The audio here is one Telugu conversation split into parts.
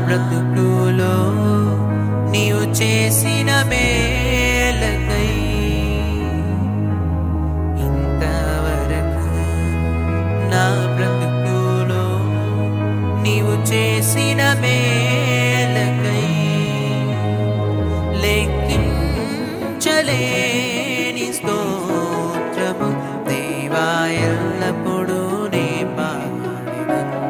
బ్రతుకులో నీవు చేసిన మేలకై ఇంతవరకు నా బ్రతుకులో నీవు చేసిన మేలకై లెక్కించలేని స్తోత్రము దేవా ఎల్లప్పుడూ నే పాడెదను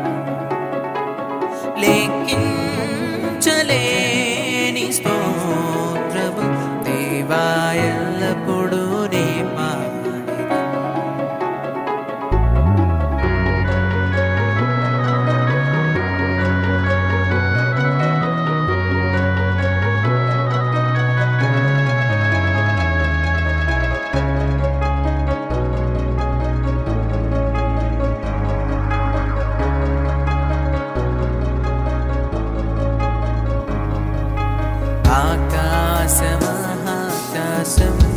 లెక్కించలేని స్తోత్రము దేవా ఎల్లప్పుడూ నే పాడెదను ఆకాశమహాకాశము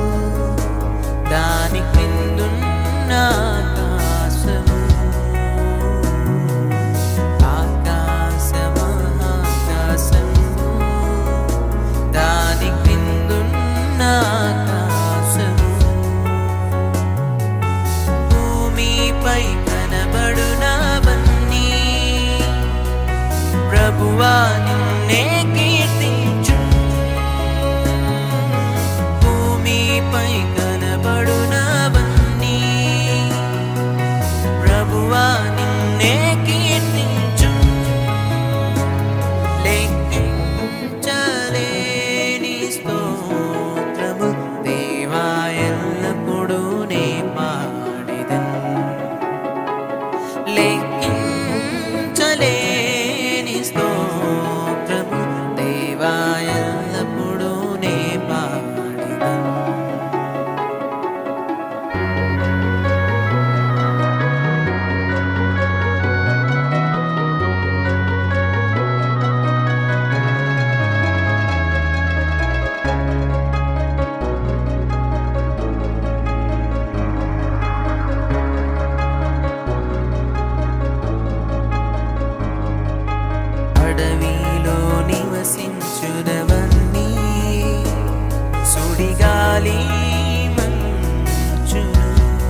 దాని క్రిందున్న ఆకాశము ఆకాశమహాకాశము దాని క్రిందున్న ఆకాశము భూమిపై కనబడునవన్నీ ప్రభువా నిన్నే కీర్తించు భూమిపై కనబడునవన్నీ ప్రభువా నిన్నే కీర్తించు లెక్కించలేని స్తోత్రము దేవా ఎల్లప్పుడూ నే పాడెదను లెక్కించలేని స్తోత్రము దేవా ఎల్లప్పుడూ నే పాడెదను అడవిలో నివసించుదవన్నీ సుడిగాలి మంచును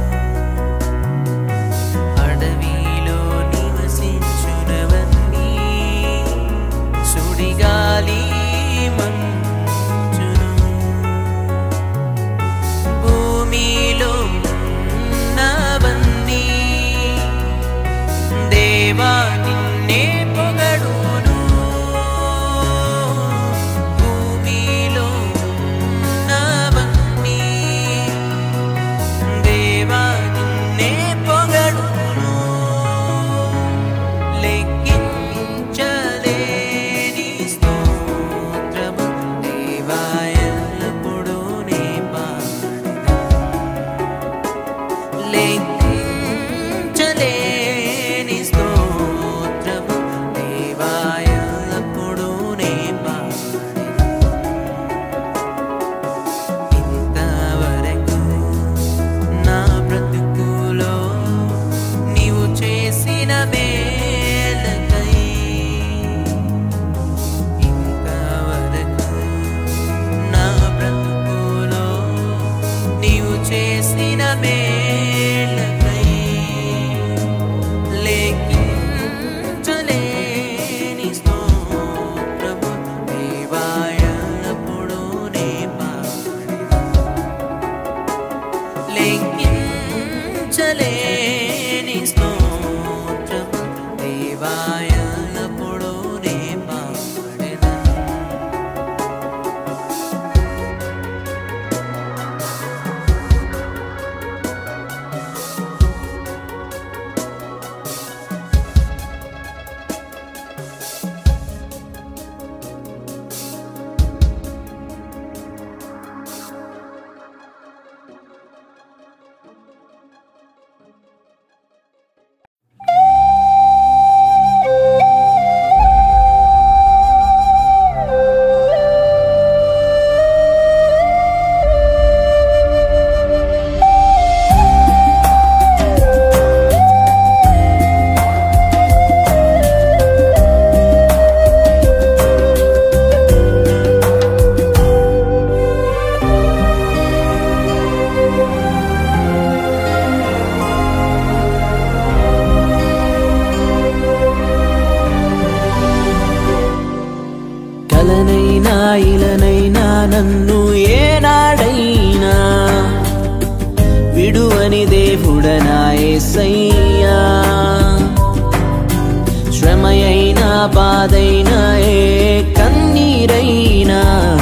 అడవిలో నివసించుదవన్నీ సుడిగాలి మంచును భూమిలో ఉన్నవన్నీ దేవా నిన్నే పొగడును భూమిలో ఉన్నవన్నీ దేవా నిన్నే పొగడును లెక్కించలేని స్తోత్రము దేవా ఎల్లప్పుడూ నే పాడెదను లెక్కించలేని స్తోత్రము దేవా ఎల్లప్పుడూ నే పాడెదను. ఇంతవరకు నా బ్రతుకులో నీవు చేసిన మేలకై ఇంతవరకు నా బ్రతుకులో నీవు చేసిన మేలకై లెక్కించలేని స్తోత్రము దేవా ఎల్లప్పుడూ నే పాడెదను. లెక్కించలేని స్తోత్రము దేవా ఎల్లప్పుడూ నే పాడెదను. ఏసయ్యా శ్రమయైనా బాధైనా ఏ కన్నీరైనా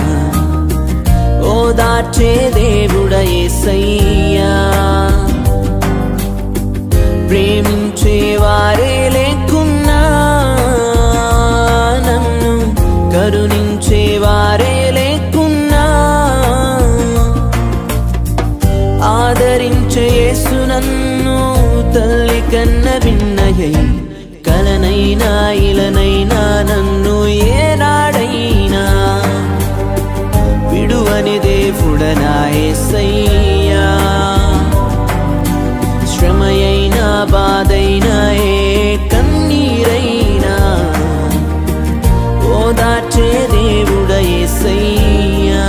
ఓదార్చే దేవుడ ఏసయ్యా ప్రేమించే వారే లేకున్నా నన్ను కరుణించే వారే లేకున్నా ఆదరించే యేసు నన్ను తల్లి కన్న భిన్నయై కలనైనా ఇలనైనా నన్ను ఏనాడైనా విడువని దేవుడనా యేసయ్యా శ్రమయైనా బాధైనా ఏ కన్నీరైనా ఓదార్చే దేవుడ యేసయ్యా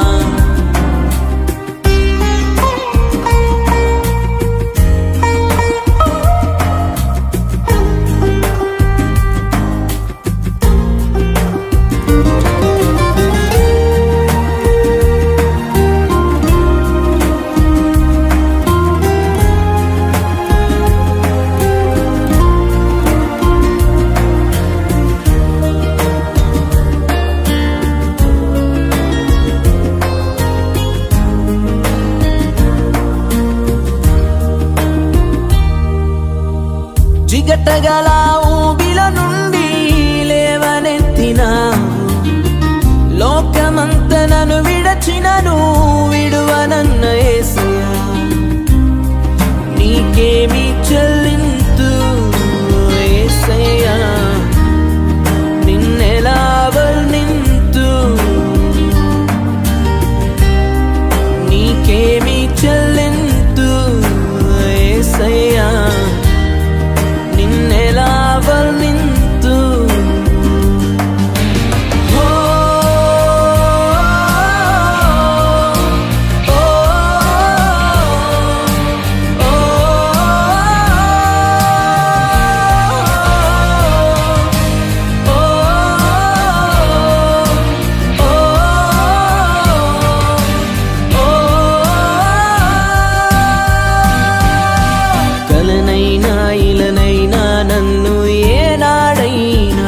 జిగటగల ఊబిల నుండి లేవనెత్తినావు లోకమంత నన్ను విడచినను విడువనన్న యేసయ్యా నీకేమి చెల్లింతు యేసయ్యా నిన్నెలా వర్ణింతు నీకేమి చెల్లింతు యేసయ్యా నిన్నెలా వర్ణింతు ఓ, ఓ, ఓ, ఓ, కలనైనా ఇలనైనా నన్ను ఏనాడైనా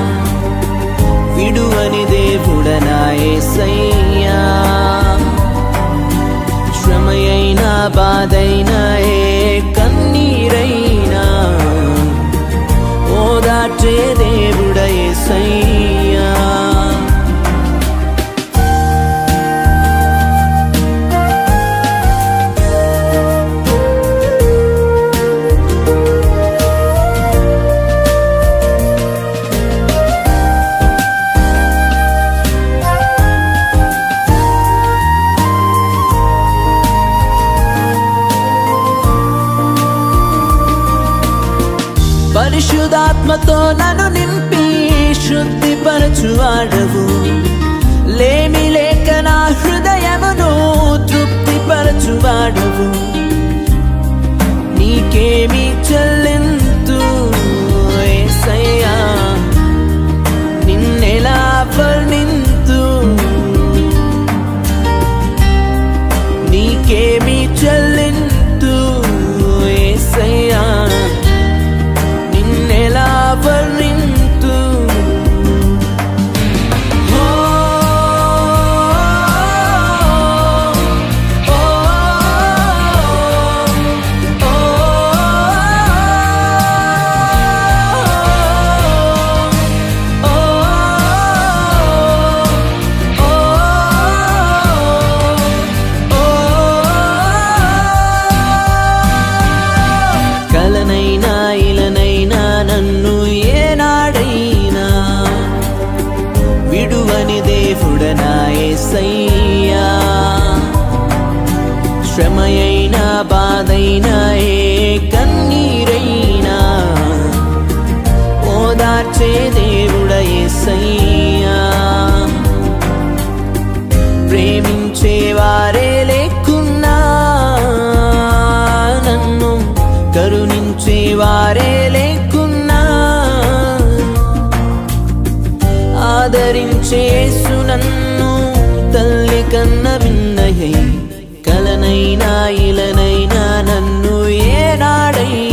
విడువని దేవుడనా యేసయ్యా శ్రమయైనా బాధైనా ఏ కన్నీరైనా ఓదార్చే దేవుడ యేసయ్యా పరిశుధాత్మతో నన్ను నింపి శుద్ధిపరచువాడవు లేమి లేక నా హృదయమును తృప్తిపరచువాడవు నీకేమి చెల్లింతు యేసయ్యా నిన్నెలా వర్ణింతు నీకేమి చెల్లింతు యేసయ్యా నిన్నెలా వర్ణింతు ఓ, ఓ, ఓ, ఓ, కలనైనా ఇలనైనా నన్ను ఏనాడైనా విడువని దేవుడనా యేసయ్యా శ్రమయైనా బాధైనా ఏ కన్నీరైనా ఓదార్చే దేవుడ యేసయ్యా ప్రేమించే వారే లేకున్నా నన్ను కరుణించే వారే లేకున్నా ఆదరించే యేసు నన్ను తల్లి కన్న భిన్నయై కలనైనా ఇలనైనా నన్ను ఏనాడై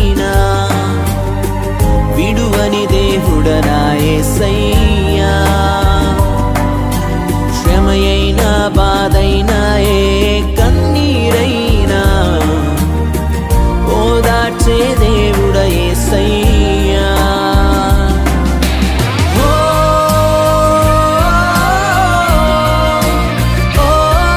ఏసయ్యా శ్రమయైనా బాధైనా ఏ కన్నీరైనా ఓదార్చే దేవుడ ఏసయ్యా ఓ ఓ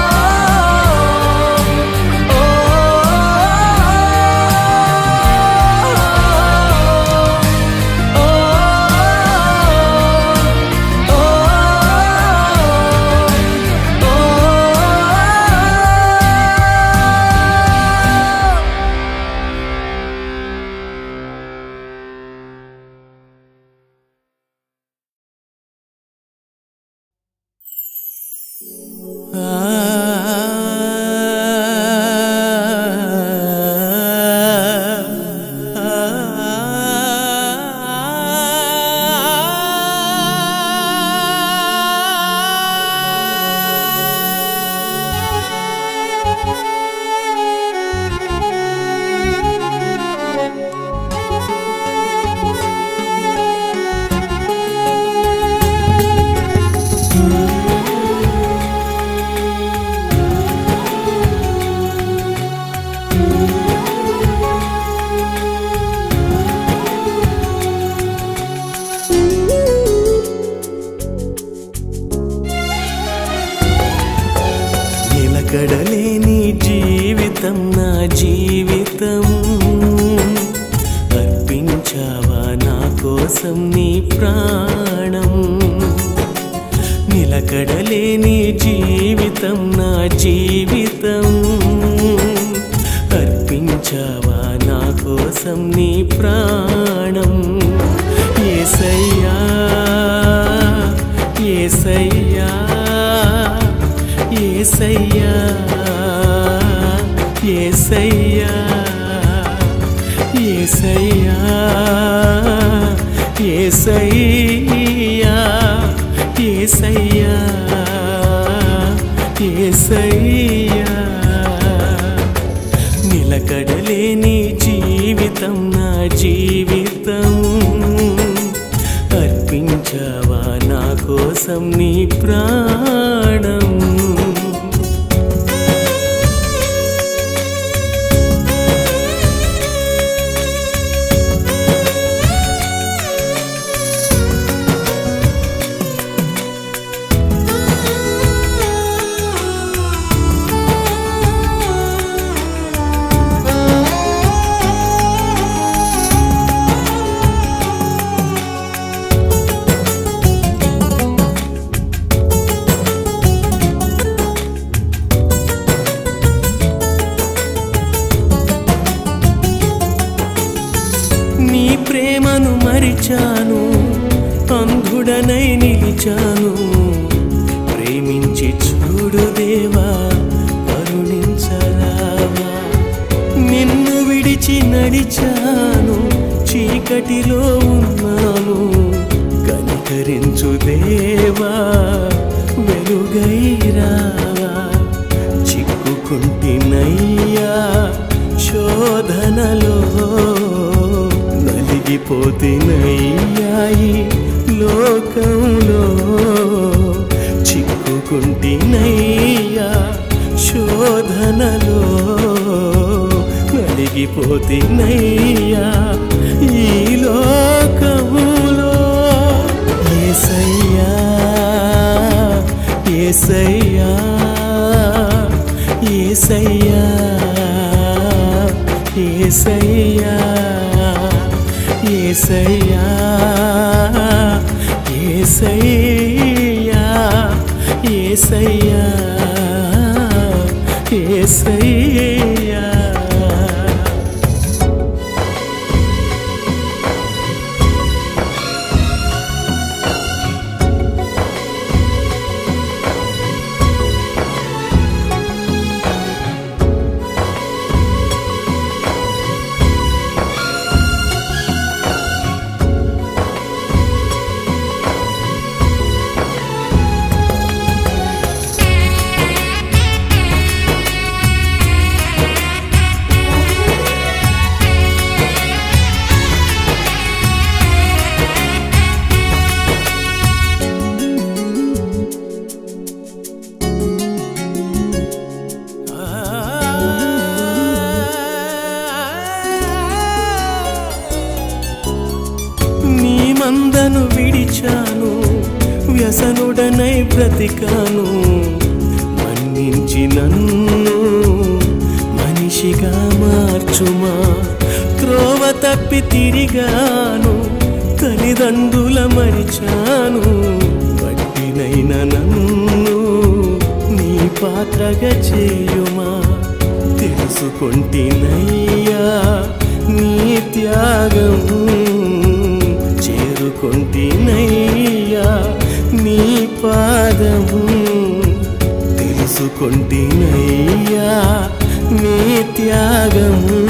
నిలకడలేని జీవితం నా జీవితం అర్పించావా నా కోసం నీ ప్రాణం నిలకడలేని జీవితం నా జీవితం అర్పించావా నా కోసం నీ ప్రాణం ఏసయ్యా ఏసయ్యా ఏసయ్యా ఏసయ్యా ఏసయ్యా ఏసయ్యా ఏసయ్యా ఏసయ్యా నిలకడలేని జీవితం నా జీవితం అర్పించావా నా కోసం నీ ప్రాణం నీ ప్రేమను మరిచాను అంధుడనై నిలిచాను ప్రేమించి చూడు దేవా కరుణించరావా నిన్ను విడిచి నడిచాను చీకటిలో ఉన్నాను కనికరించు దేవా వెలుగైరావా చిక్కుకుంటినయ్యా శోధనలో నలిగిపోతినయ్యాయి లోకంలో చిక్కుకుంటినయ్యా శోధనలో నలిగిపోతినయ్యా ఈ లోకములో ఏసయ్యా ఏసయ్యా ఏసయ్యా ఏసయ్యా ఏసయ్యా ఏసయ్యా ఏసయ్యా ఏసయ్యా Thank మందను విడిచాను వ్యసనుడనై బ్రతికాను మన్నించి నన్ను మనిషిగా మార్చుమా త్రోవ తప్పి తిరిగాను తల్లిదండ్రుల మరిచాను పట్టినైన నన్ను నీ పాత్రగా చేయుమా తెలుసుకొంటినయ్యా నీ త్యాగం చేరుకొంటినయ్యా నీ పాదము తెలుసుకొంటినయ్యా నీ త్యాగము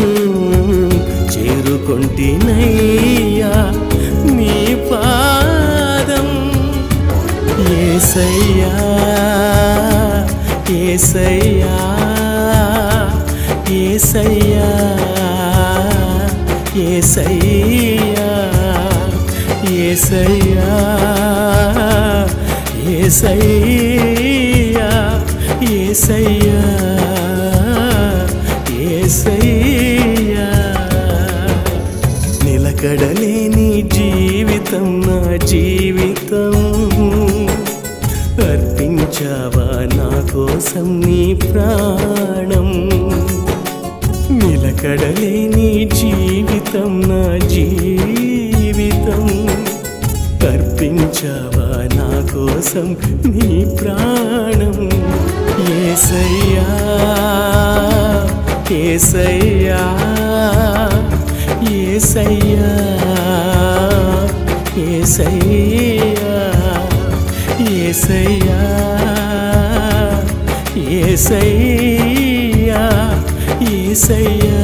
చేరుకొంటినయ్యా నీ పాదం ఏసయ్యా ఏసయ్యా ఏసయ్యా ఏసయ్యా ఏసయ్యా ఏసయ్యా ఏసయ్యా ఏసయ్యా నిలకడలేని జీవితం నా జీవితం అర్పించావా నా కోసం నీ ప్రాణం నిలకడలేని జీవితం నా జీవితం అర్పించావా నా కోసం నీ ప్రాణం ఏసయ్యా ఏసయ్యా ఏసయ్యా ఏసయ్యా ఏసయ్యా ఏసయ్యా ఏసయ్యా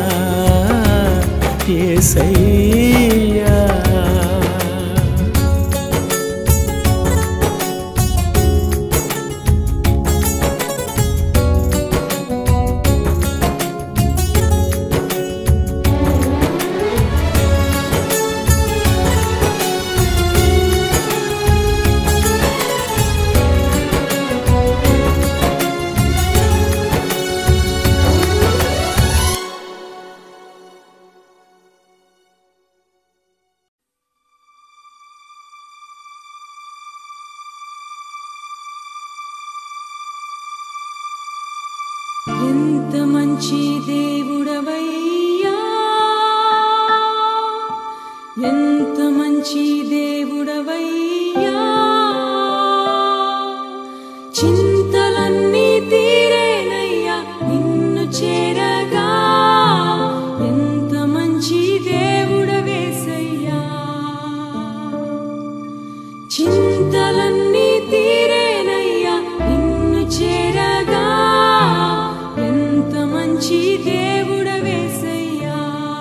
ఏసయ్యా ఎంత మంచి దేవుడవయ్యా ఎంత మంచి దేవుడవయ్యా చింతలన్నీ తీరేనయ్యా నిన్ను చేరగా ఎంత మంచి దేవుడవేసయ్యా చింతలన్నీ తీరేనయ్యా నిన్ను చేరగా ఎంత మంచి దేవుడవేసయ్యా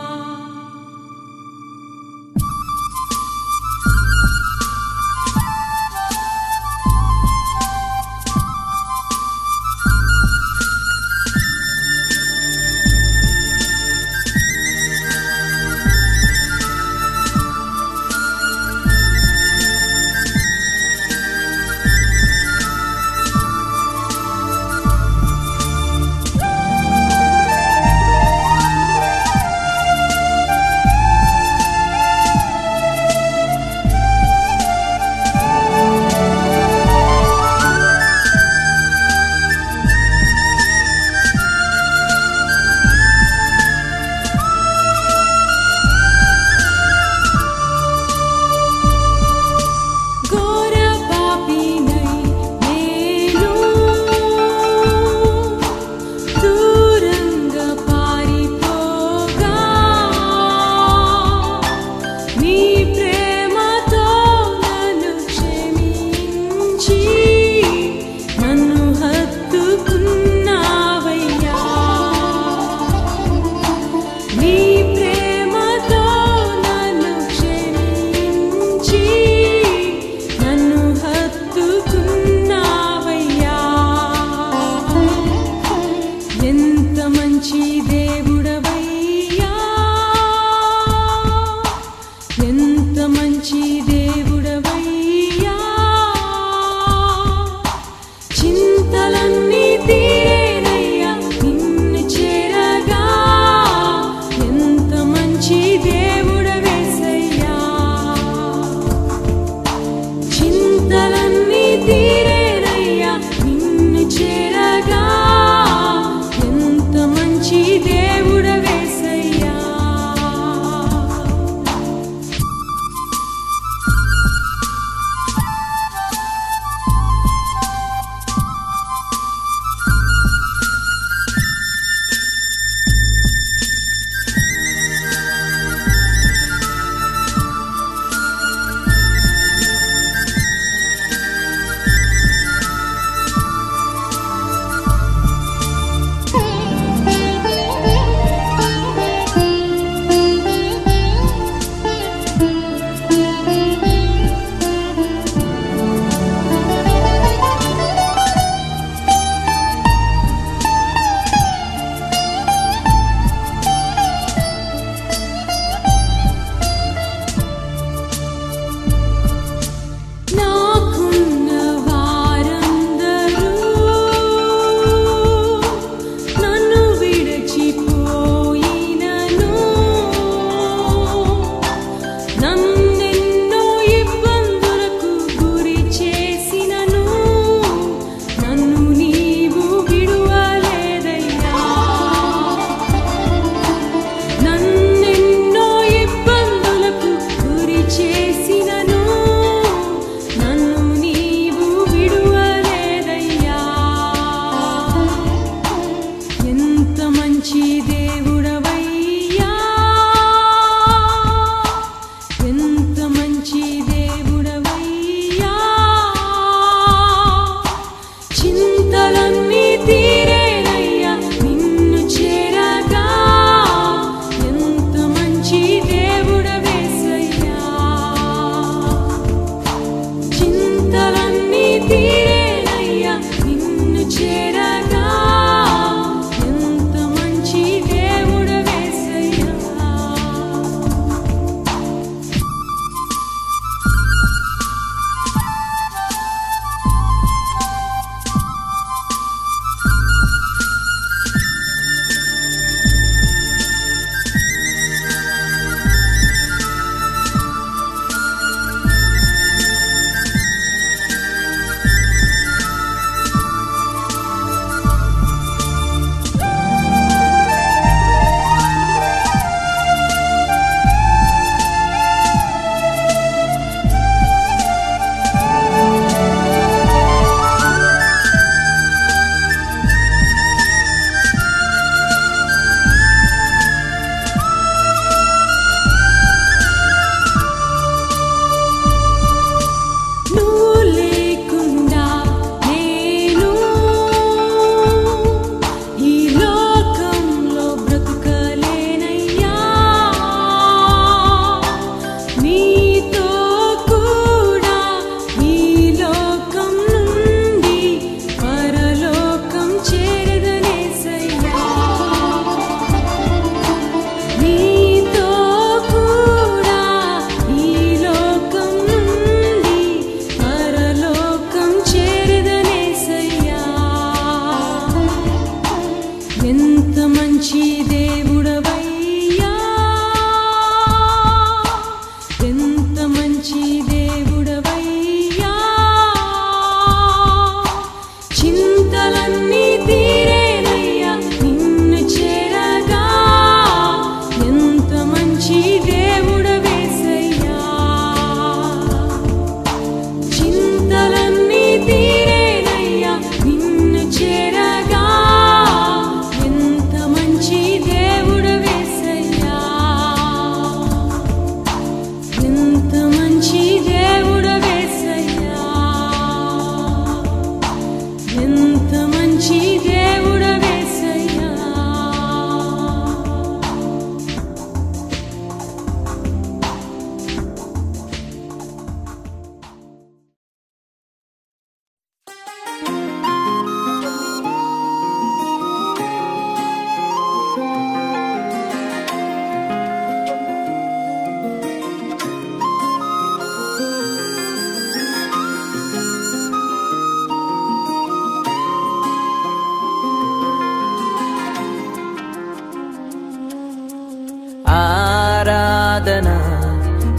ఘోర పాపినై నేను దూరంగా పారిపోగా నీ ప్రేమతో నన్ను క్షమించి నన్ను హత్తుకున్నావయ్యా నీ ప్రేమతో నన్ను క్షమించి నన్ను హత్తుకున్నావయ్యా ఎంత మంచి దేవుడవయ్యా ఎంత మంచి దేవుడవయ్యా చింతలన్నీ తీరేనయ్యా నిన్ను చేరగా ఎంత మంచి దేవుడవేసయ్యా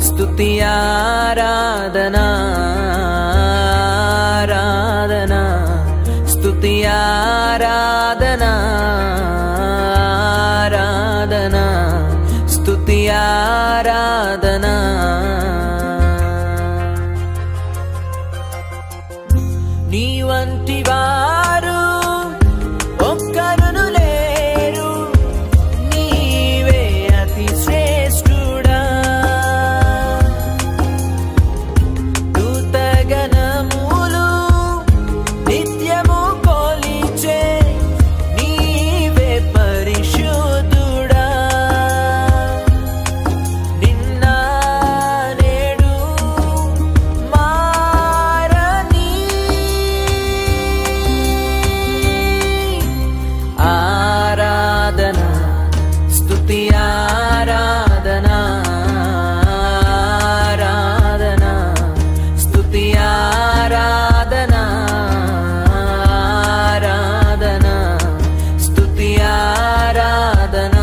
స్తుతి ఆరాధనా ఆరాధనా స్తుతి ఆరాధనా ఆరాధనా స్తుతి ఆరాధనా నీ వంటి వారు ఒక్కరును లేరు నీవే అతి శ్రేష్ఠుడా దూతగణములు నిత్యము కొలిచే నీవే పరిశుద్ధుడా నిన్న నేడు మారని ఆరాధన స్తుతి ఆరాధన ఆరాధన స్తుతి ఆరాధన ఆరాధన స్తుతి ఆరాధన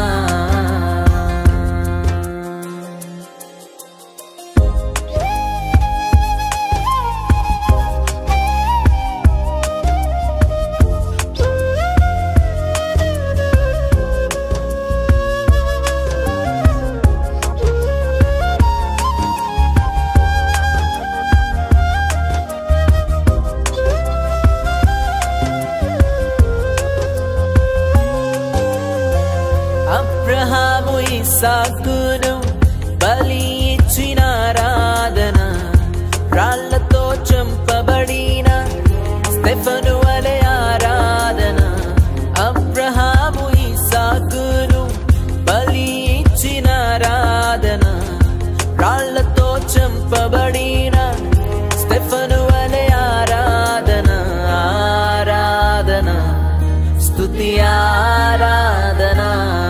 అబ్రహాము ఇసాకును బలి ఇచ్చిన ఆరాధన రాళ్లతో చంపబడిన స్టెఫను వలె ఆరాధన అబ్రహాము ఇసాకును బలి ఇచ్చిన ఆరాధన రాళ్లతో చంపబడిన స్టెఫను వలె ఆరాధన ఆరాధన స్తుతి ఆరాధన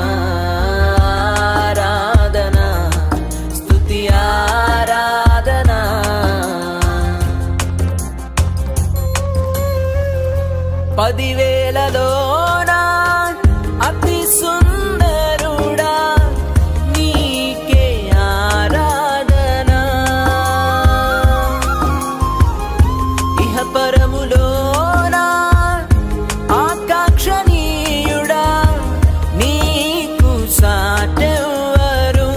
ఆరాధన స్తుతి ఆరాధన పదివేలలోన అతి సుందరుడా నీకే ఆరాధన ఇహ పరములోన ఆకాంక్షణీయుడా నీకు సాటెవరు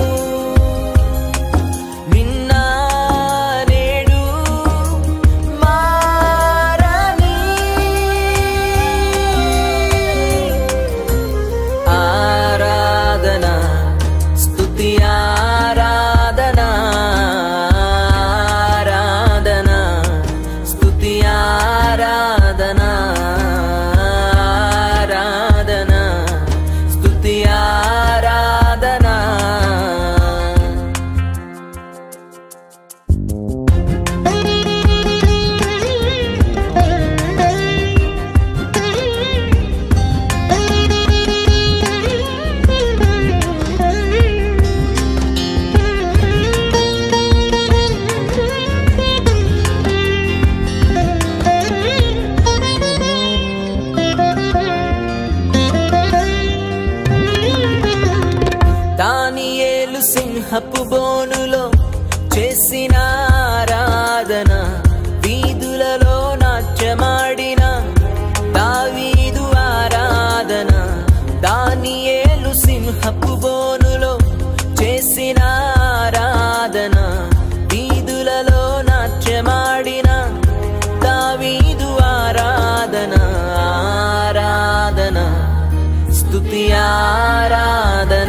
నిన్న నేడు మారని ఆరాధన స్తుతి ఆరాధన ఆరాధన స్తుతి ఆరాధన ఆరాధన స్తుతి ఆరాధన దానియేలు సింహపు బోనులో చేసిన ఆరాధన వీధులలో నాట్యమాడిన దావీదు ఆరాధన దానియేలు సింహపు బోనులో చేసిన ఆరాధన వీధులలో నాట్యమాడిన దావీదు ఆరాధన ఆరాధన స్తుతి ఆరాధన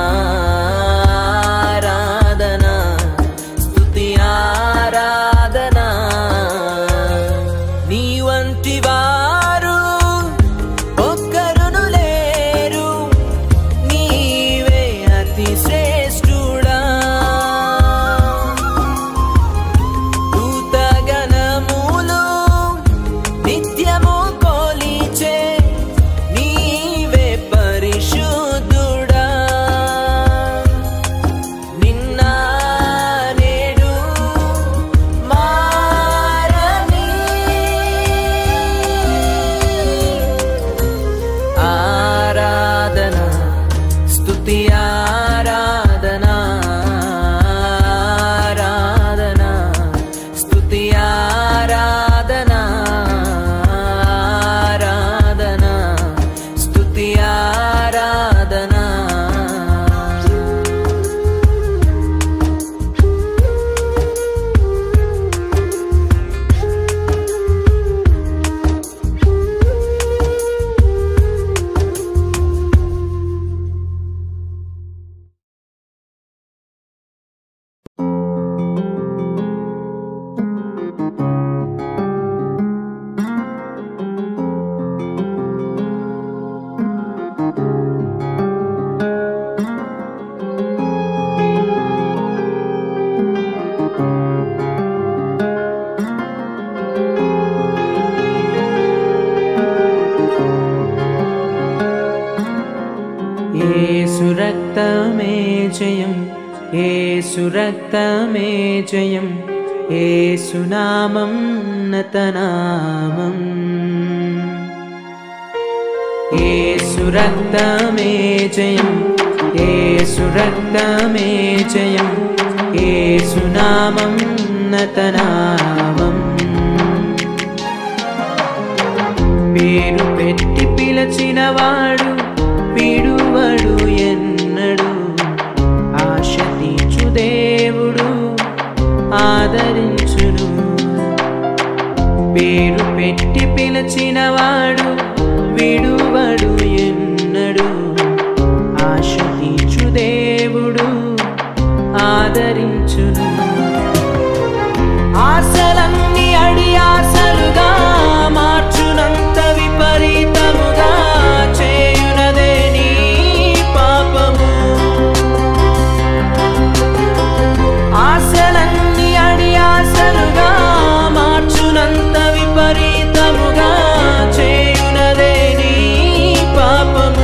ఆరాధన స్తుతి ఆరాధన నీ వంటి వారు ఒక్కరును లేరు నీవే అతి శ్రేష్ఠుడా జయం ఏసు రక్తమే జయం ఏసునామం నతనామం ఏసు రక్తమే జయం ఏసు రక్తమే జయం ఏసునామం నతనామం పేరు పెట్టి పిలచినవాడు విడువడు ఎన్నడు ఆశ తీర్చు దేవుడు ఆదరించును పేరు పెట్టి పిలచినవాడు విడువడు ఎన్నడు ఆశ తీర్చు దేవుడు ఆదరించును ఆశలన్నీ అడి ఆశలుగా మార్చునంత విపరీతముగా చేయునదే నీ పాపము ఆశలన్నీ అడి ఆశలుగా మార్చునంత విపరీతముగా చేయునదే నీ పాపము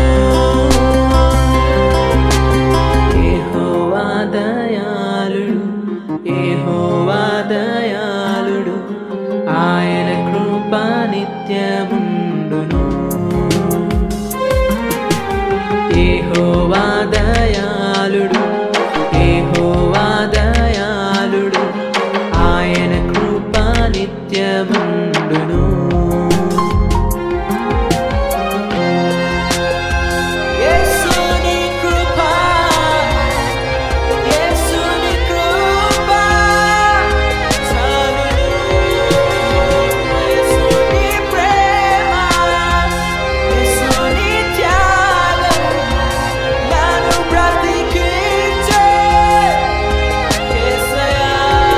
యెహోవా దయాళుడు యెహోవా దయాళుడు ఆయన కృప నిత్యముండును యెహోవా దయాళుడు యెహోవా దయాళుడు ఆయన కృప నిత్యముండును యేసుని కృప యేసుని కృప చాలును యేసుని ప్రేమ యేసుని త్యాగం నన్ను బ్రతికించే యేసయ్యా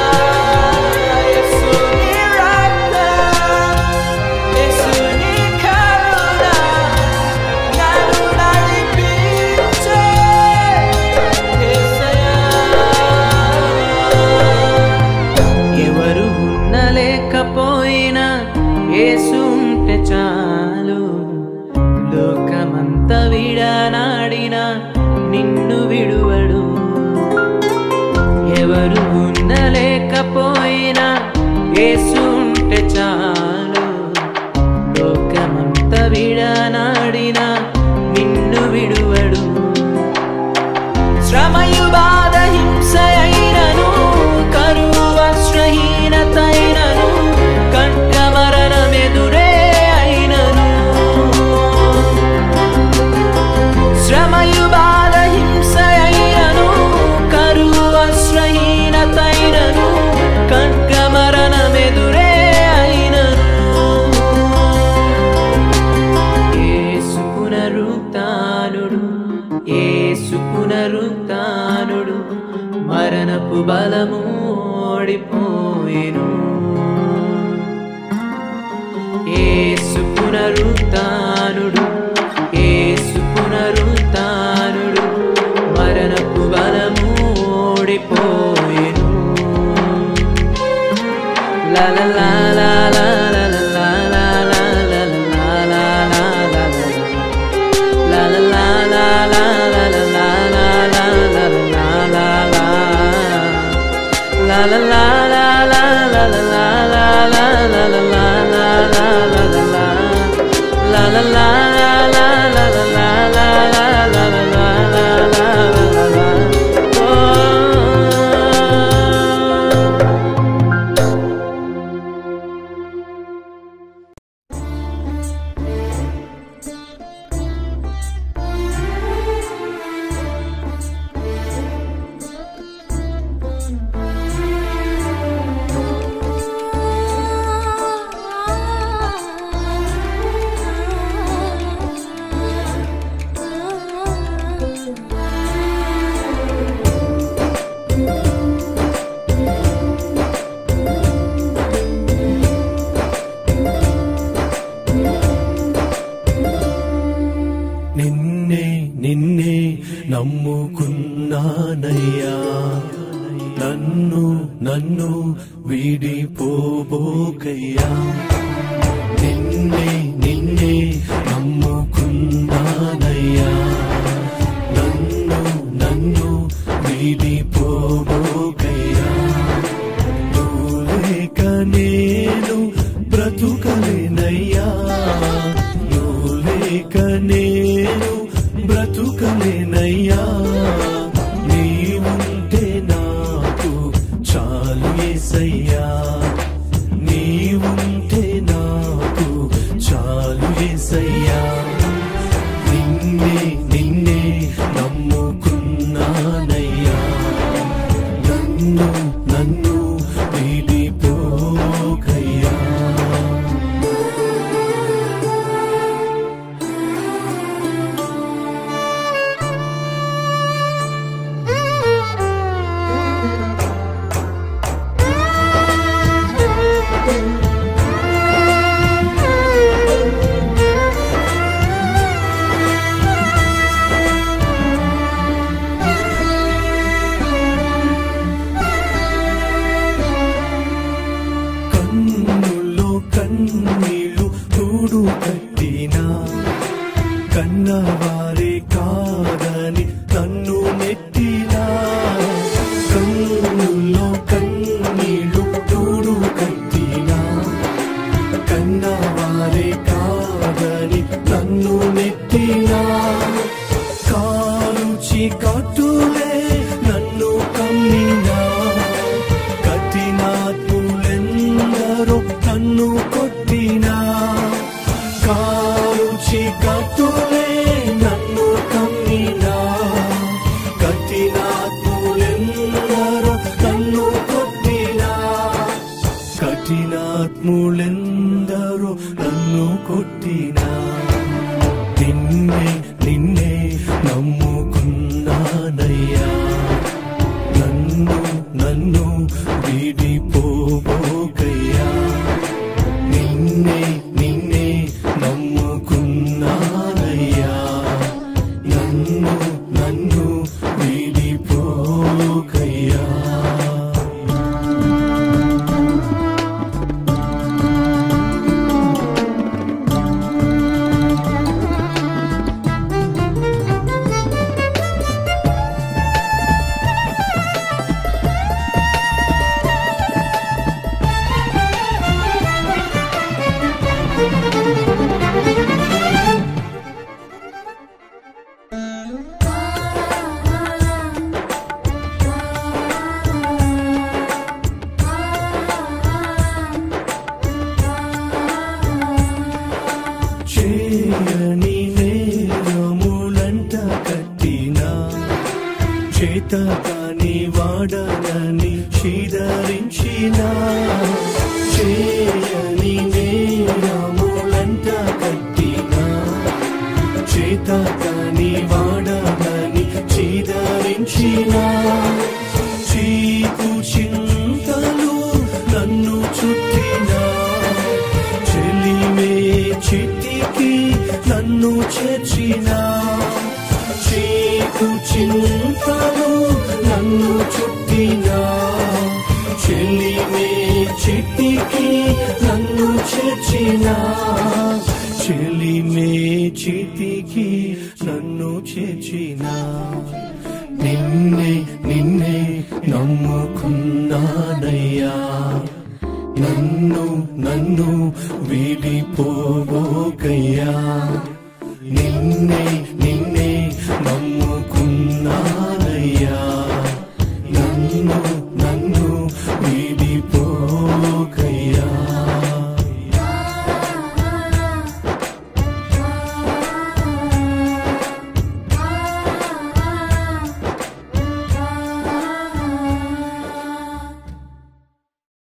యేసుని రక్తం యేసుని కరుణ నన్ను నడిపించే యేసయ్యా ఎవరు ఉండలేకపోయినా యేసు ఉంటే చాలు లోకమంతా విడనాడినా నిన్ను విడువడు ఎవరు ఉండలేకపోయినా యేసు ఉంటే చాలు లోకమంతా విడనాడినా నిన్ను విడువడు శ్రమయు బాధ హింస అయినను కరువు వస్త్రహీనతైనను కంట మరణమెదురే అయినను శ్రమయు బాధ హింస అయినను కరువు వస్త్రహీనతైనను కంట మరణమెదురే అయినను ఏసు పునరుత్నుడు ఏసు పునరుత్నుడు మరణపు బలము ఓడిపోయెను ఏసు పునరుత్నుడు ఏసు పునరుత్నుడు మరణపు బలము ఓడిపోయెను La la la la la la la la la la la la la la la La la la la la la la la la la la la la la La la la la la la la la la la la la la la la la la la La la la la la la la la la la la la la la la la la Oh నిన్నే నిన్నే నమ్ముకున్నానయ్యా నన్ను నన్ను వీడిపోబోకయ్యా నిన్నే నిన్నే నమ్ముకున్నానయ్యా నన్ను నన్ను వీడిపోబోకయ్యా నువ్వు లేక నేను బ్రతుకలేనయ్యా నువ్వు లేక నేను బ్రతుకలేనయ్యా నీవుంటే నాకు చాలు ఏసయ్యా నీవుంటే నాకు చాలు ఏసయ్యా నిన్నే నిన్నే నమ్ముకున్నానయ్యా నన్ను నన్ను వీడిపోకయ్యా కన్నుల్లో కన్నీళ్ళు తోడు కట్టినా కన్నవారే కాదని నన్ను నెట్టినా కన్నుల్లో కన్నీళ్ళు తోడు కట్టినా కన్నవారే కాదని నన్ను నెట్టినా కారుచి కట్టులే నన్ను కమ్మినా కఠినాత్ములెందరో నన్ను కొట్టినా కారుచి కట్టులే నన్ను కమ్మినా కఠినాత్ములెందరో నన్ను కొట్టినా కఠినాత్ములెందరో నన్ను కొట్టినా నిన్నే నిన్నే నమ్ముకున్నానయ్యా నన్ను నన్ను వీడిపోబోకయ్యా నిన్నే నిన్నే నమ్ముకున్నానయ్యా నన్ను నన్ను వీడిపోకయ్యా చేయని నేరములంట కట్టినా చేత కాని వాడనని చీదరించిన చేయని నేరములంట కట్టినా చేత కాని వాడనని చీదరించిన చీకు చింతలు నన్ను చుట్టినా చెలిమే చితికి నన్ను చేర్చిన చీకు చింతలు నన్ను చుట్టిన చెలిమే చితికి నన్ను చేర్చిన చెలిమే చితికి నన్ను చేర్చిన నిన్నే నిన్నే నమ్ముకున్నానయ్యా నన్ను నన్ను వీడిపోబోకయ్యా నిన్నే నిన్నే నమ్ము